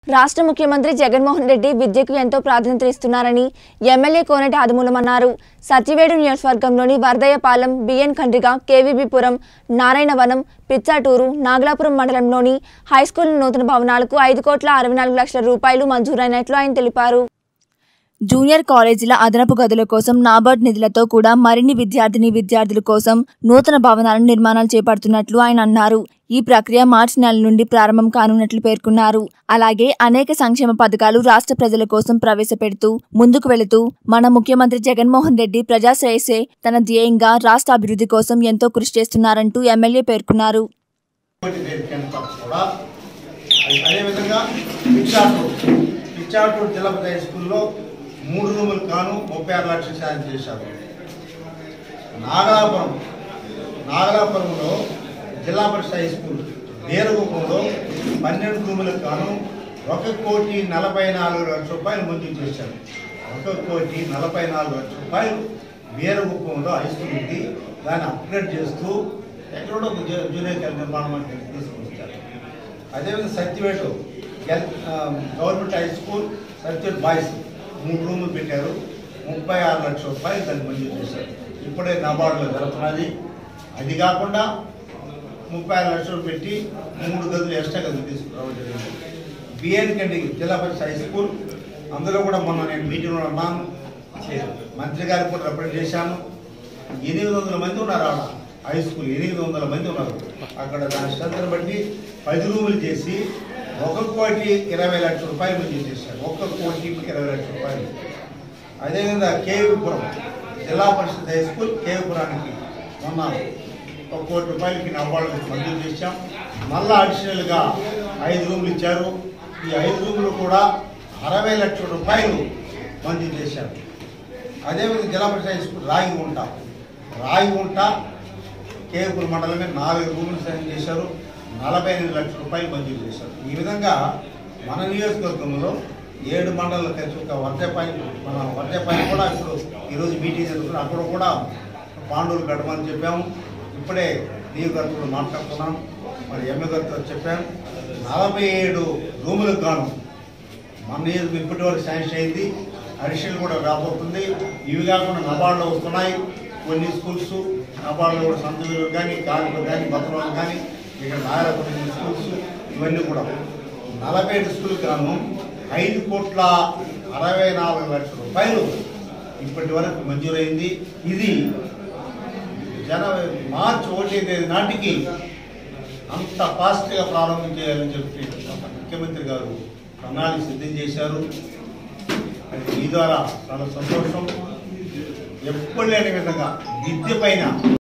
రాష్ట్ర ముఖ్యమంత్రి జగన్మోహన్ రెడ్డి విద్యకు ఎంతో ప్రాధాన్యత ఇస్తున్నారని ఎమ్మెల్యే కోనేటి ఆదిమూలం అన్నారు సత్యవేడు నియోజకవర్గంలోని వరదయ్యపాలెం బిఎన్ ఖండ్రిగా కేవీబీపురం నారాయణవనం పిచ్చాటూరు నాగలాపురం మండలంలోని హైస్కూల్ నూతన భవనాలకు ఐదు కోట్ల అరవై నాలుగు లక్షల రూపాయలు మంజూరైనట్లు ఆయన తెలిపారు జూనియర్ కాలేజీల అదనపు గదుల కోసం నాబార్డ్ నిధులతో కూడా మరిన్ని విద్యార్థిని విద్యార్థుల కోసం నూతన భవనాలను నిర్మాణాలు చేపడుతున్నట్లు ఆయన అన్నారు ఈ ప్రక్రియ మార్చి నెల నుండి ప్రారంభం కానున్నట్లు పేర్కొన్నారు అలాగే అనేక సంక్షేమ పథకాలు రాష్ట్ర ప్రజల కోసం ప్రవేశపెడుతూ ముందుకు వెళుతూ మన ముఖ్యమంత్రి జగన్మోహన్ రెడ్డి ప్రజాశ్రేయసే తన ధ్యేయంగా రాష్ట్ర అభివృద్ధి కోసం ఎంతో కృషి చేస్తున్నారంటూ ఎమ్మెల్యే పేర్కొన్నారు ఒకటి రేపు కింద కూడా అది అదేవిధంగా పిచ్చాటూరు పిచ్చాటూరు జిల్లా హై స్కూల్లో మూడు రూములు కాను ముప్పై ఆరు లక్షలు సాయం చేశారు నాగలాపురం నాగలాపురంలో జిల్లా పరిషత్ హై స్కూల్ వీరగుప్పంలో పన్నెండు రూములకు కాను ఒక కోటి నలభై నాలుగు లక్షల రూపాయలు మంజూరు చేశారు ఒక కోటి నలభై నాలుగు లక్షల రూపాయలు వీరగుప్పంలో హై స్కూల్ ఉంది దాన్ని అప్గ్రేడ్ చేస్తూ ఎక్కడో ఒక జూ- జూనియర్ కాలేజ్ నిర్మాణం అంటే తీసుకొచ్చారు అదేవిధంగా సత్యవేటు గెల్- ఆ, government high school Satyavedu boys మూడు రూములు పెట్టారు ముప్పై ఆరు లక్షల రూపాయలు దాన్ని మంజూరు చేశారు ఇప్పుడే నబార్డులో జరుగుతున్నది అది కాకుండా ముప్పై ఆరు లక్షలు పెట్టి మూడు గదులు ఎక్స్ట్రా గదులు తీసుకురావడం జరిగింది బిఎన్ కండి జిల్లా పరిషత్ హై స్కూల్ అందులో కూడా మొన్న నేను మీటింగ్లో ఉన్నాను మంత్రి గారికి కూడా రిప్రజెంట్ చేశాను ఎనిమిది వందల మంది ఉన్నారు ఆడ హై స్కూల్ ఎనిమిది వందల మంది ఉన్నారు అక్కడ దాని స్ట్రెంత్ని బట్టి పది రూములు చేసి ఒక కోటి ఇరవై లక్షల రూపాయలు మంజూరు చేశారు ఒక్క కోటి ఇరవై లక్షల రూపాయలు అదేవిధంగా కేవీపురం జిల్లా పరిషత్ హై స్కూల్ కేవీపురానికి మొన్న ఒక కోటి రూపాయలకి నవ్వాళ్ళకి మంజూరు చేశాం మళ్ళా అడిషనల్గా ఐదు రూములు ఇచ్చారు ఈ ఐదు రూములు కూడా అరవై లక్షల రూపాయలు మంజూరు చేశారు అదేవిధంగా జిల్లా పరిషత్ హై స్కూల్ రాగిగుంట రాగిగుంట కేవపురం మండలమే నాలుగు రూములు సైన్ చేశారు నలభై ఎనిమిది లక్షల రూపాయలు మంజూరు చేశారు ఈ విధంగా మన నియోజకవర్గంలో ఏడు మండలాల కలిసి ఒక వర్జపాయి మన వర్జపాయి కూడా ఇప్పుడు ఈరోజు మీటింగ్ జరుగుతుంది అక్కడ కూడా పాండవులు కట్టమని చెప్పాము ఇప్పుడే నియోజకవర్గంలో మాట్లాడుతున్నాం మరి ఎమ్మె గారితో చెప్పాం నలభై ఏడు రూములకు గాను మన నియోజకవర్గం ఇప్పటి వరకు శాంక్షన్ అయింది అడిషనల్ కూడా రాబోతుంది ఇవి కాకుండా నబార్డులో వస్తున్నాయి కొన్ని స్కూల్స్ నబార్డులో కూడా సంతవీలు కానీ కాలువలు కానీ బతులు కానీ ఇక్కడ నాగరపల్లి స్కూల్స్ ఇవన్నీ కూడా నలభై ఏడు స్కూల్ గాను ఐదు కోట్ల అరవై నాలుగు లక్షల రూపాయలు ఇప్పటి వరకు మంజూరైంది ఇది జనవరి మార్చి ఒకటి తేదీ నాటికి అంత ఫాస్ట్గా ప్రారంభం చేయాలని చెప్పి మన ముఖ్యమంత్రి గారు ప్రణాళిక సిద్ధం చేశారు అది ఈ ద్వారా చాలా సంతోషం ఎప్పుడు లేని విధంగా విద్య పైన